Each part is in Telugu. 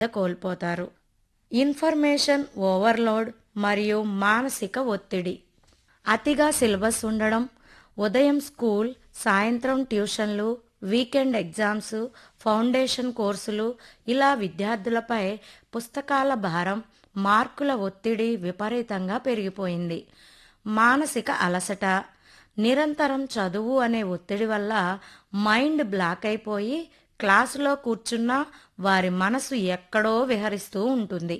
కోల్పోతారు ఇన్ఫర్మేషన్ ఓవర్లోడ్ మరియు మానసిక ఒత్తిడి అతిగా సిలబస్ ఉండడం ఉదయం స్కూల్ సాయంత్రం ట్యూషన్లు వీకెండ్ ఎగ్జామ్స్ ఫౌండేషన్ కోర్సులు ఇలా విద్యార్థులపై పుస్తకాల భారం మార్కుల ఒత్తిడి విపరీతంగా పెరిగిపోయింది మానసిక అలసట నిరంతరం చదువు అనే ఒత్తిడి వల్ల మైండ్ బ్లాక్ అయిపోయి క్లాసులో కూర్చున్నా వారి మనసు ఎక్కడో విహరిస్తూ ఉంటుంది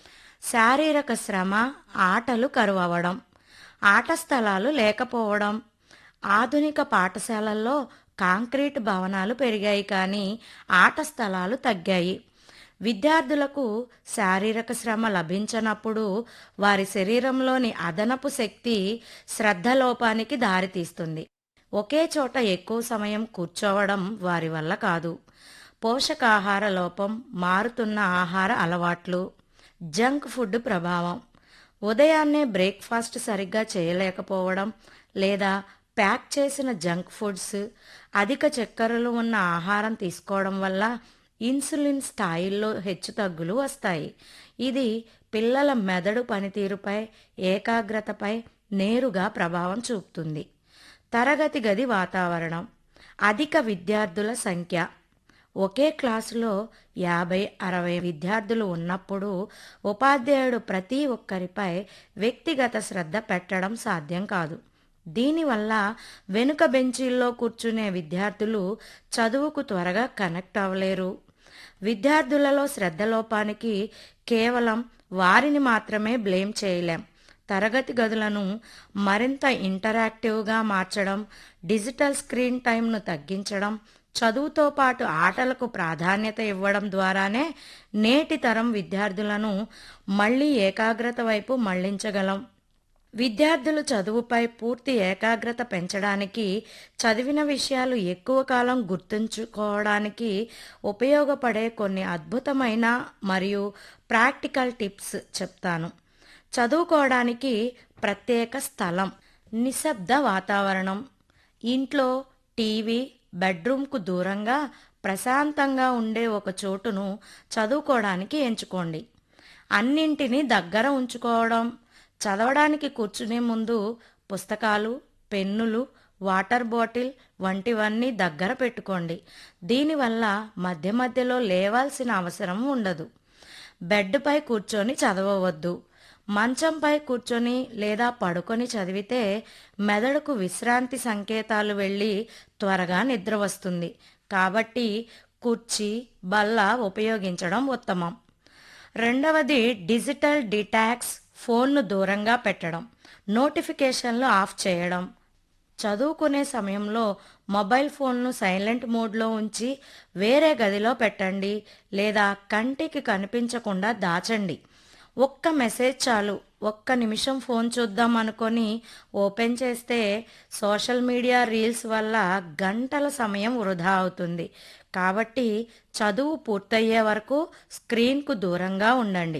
శారీరక శ్రమ ఆటలు కరువవడం ఆట స్థలాలు లేకపోవడం ఆధునిక పాఠశాలల్లో కాంక్రీట్ భవనాలు పెరిగాయి కానీ ఆట స్థలాలు తగ్గాయి విద్యార్థులకు శారీరక శ్రమ లభించనప్పుడు వారి శరీరంలోని అదనపు శక్తి శ్రద్ధలోపానికి దారితీస్తుంది ఒకే చోట ఎక్కువ సమయం కూర్చోవడం వారి వల్ల కాదు పోషకాహార లోపం మారుతున్న ఆహార అలవాట్లు జంక్ ఫుడ్ ప్రభావం ఉదయాన్నే బ్రేక్ఫాస్ట్ సరిగ్గా చేయలేకపోవడం లేదా ప్యాక్ చేసిన జంక్ ఫుడ్స్ అధిక చక్కెరలు ఉన్న ఆహారం తీసుకోవడం వల్ల ఇన్సులిన్ స్థాయిల్లో హెచ్చుతగ్గులు వస్తాయి ఇది పిల్లల మెదడు పనితీరుపై ఏకాగ్రతపై నేరుగా ప్రభావం చూపుతుంది తరగతి గది వాతావరణం అధిక విద్యార్థుల సంఖ్య ఒకే క్లాసులో యాభై అరవై విద్యార్థులు ఉన్నప్పుడు ఉపాధ్యాయుడు ప్రతి ఒక్కరిపై వ్యక్తిగత శ్రద్ధ పెట్టడం సాధ్యం కాదు దీనివల్ల వెనుక బెంచీల్లో కూర్చునే విద్యార్థులు చదువుకు త్వరగా కనెక్ట్ అవ్వలేరు విద్యార్థులలో శ్రద్ధ లోపానికి కేవలం వారిని మాత్రమే బ్లేమ్ చేయలేం తరగతి గదులను మరింత ఇంటరాక్టివ్గా మార్చడం డిజిటల్ స్క్రీన్ టైంను తగ్గించడం చదువుతో పాటు ఆటలకు ప్రాధాన్యత ఇవ్వడం ద్వారానే నేటి తరం విద్యార్థులను మళ్ళీ ఏకాగ్రత వైపు మళ్లించగలం విద్యార్థులు చదువుపై పూర్తి ఏకాగ్రత పెంచడానికి చదివిన విషయాలు ఎక్కువ కాలం గుర్తుంచుకోవడానికి ఉపయోగపడే కొన్ని అద్భుతమైన మరియు ప్రాక్టికల్ టిప్స్ చెప్తాను చదువుకోవడానికి ప్రత్యేక స్థలం నిశ్శబ్ద వాతావరణం ఇంట్లో టీవీ బెడ్రూమ్కు దూరంగా ప్రశాంతంగా ఉండే ఒక చోటును చదువుకోవడానికి ఎంచుకోండి అన్నింటినీ దగ్గర ఉంచుకోవడం చదవడానికి కూర్చునే ముందు పుస్తకాలు పెన్నులు వాటర్ బాటిల్ వంటివన్నీ దగ్గర పెట్టుకోండి దీనివల్ల మధ్య మధ్యలో లేవాల్సిన అవసరం ఉండదు బెడ్పై కూర్చొని చదవవద్దు మంచంపై కూర్చొని లేదా పడుకొని చదివితే మెదడుకు విశ్రాంతి సంకేతాలు వెళ్ళి త్వరగా నిద్ర వస్తుంది కాబట్టి కుర్చీ బల్ల ఉపయోగించడం ఉత్తమం రెండవది డిజిటల్ డిటాక్స్ ఫోన్ను దూరంగా పెట్టడం నోటిఫికేషన్లు ఆఫ్ చేయడం చదువుకునే సమయంలో మొబైల్ ఫోన్ను సైలెంట్ మోడ్లో ఉంచి వేరే గదిలో పెట్టండి లేదా కంటికి కనిపించకుండా దాచండి ఒక్క మెసేజ్ చాలు ఒక్క నిమిషం ఫోన్ చూద్దాం అనుకొని ఓపెన్ చేస్తే సోషల్ మీడియా రీల్స్ వల్ల గంటల సమయం వృధా అవుతుంది కాబట్టి చదువు పూర్తయ్యే వరకు స్క్రీన్కు దూరంగా ఉండండి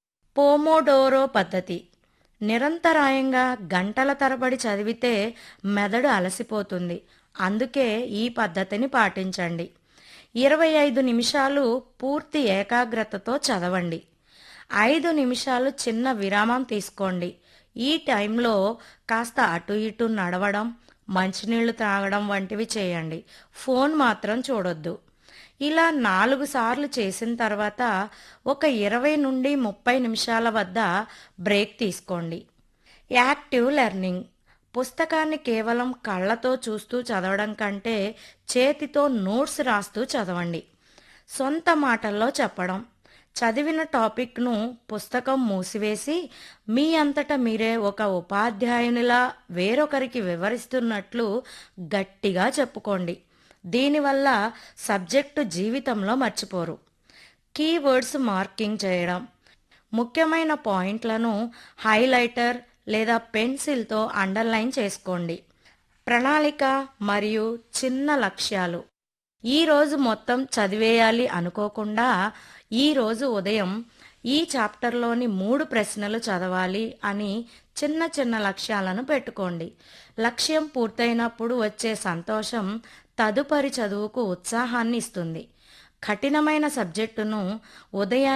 పోమోడోరో పద్ధతి నిరంతరాయంగా గంటల తరబడి చదివితే మెదడు అలసిపోతుంది అందుకే ఈ పద్ధతిని పాటించండి ఇరవై ఐదు నిమిషాలు పూర్తి ఏకాగ్రతతో చదవండి ఐదు నిమిషాలు చిన్న విరామం తీసుకోండి ఈ టైంలో కాస్త అటు ఇటు నడవడం మంచినీళ్లు త్రాగడం వంటివి చేయండి ఫోన్ మాత్రం చూడొద్దు ఇలా నాలుగు సార్లు చేసిన తర్వాత ఒక ఇరవై నుండి ముప్పై నిమిషాల వద్ద బ్రేక్ తీసుకోండి యాక్టివ్ లెర్నింగ్ పుస్తకాన్ని కేవలం కళ్ళతో చూస్తూ చదవడం కంటే చేతితో నోట్స్ రాస్తూ చదవండి సొంత మాటల్లో చెప్పడం చదివిన టాపిక్ను పుస్తకం మూసివేసి మీ అంతటా మీరే ఒక ఉపాధ్యాయునిలా వేరొకరికి వివరిస్తున్నట్లు గట్టిగా చెప్పుకోండి దీనివల్ల సబ్జెక్టు జీవితంలో మర్చిపోరు కీవర్డ్స్ మార్కింగ్ చేయడం ముఖ్యమైన పాయింట్లను హైలైటర్ లేదా పెన్సిల్తో అండర్లైన్ చేసుకోండి ప్రణాళిక మరియు చిన్న లక్ష్యాలు ఈ రోజు మొత్తం చదివేయాలి అనుకోకుండా ఈ రోజు ఉదయం ఈ చాప్టర్లోని మూడు ప్రశ్నలు చదవాలి అని చిన్న చిన్న లక్ష్యాలను పెట్టుకోండి లక్ష్యం పూర్తయినప్పుడు వచ్చే సంతోషం తదుపరి చదువుకు ఉత్సాహాన్ని ఇస్తుంది కఠినమైన సబ్జెక్టును ఉదయాన్నే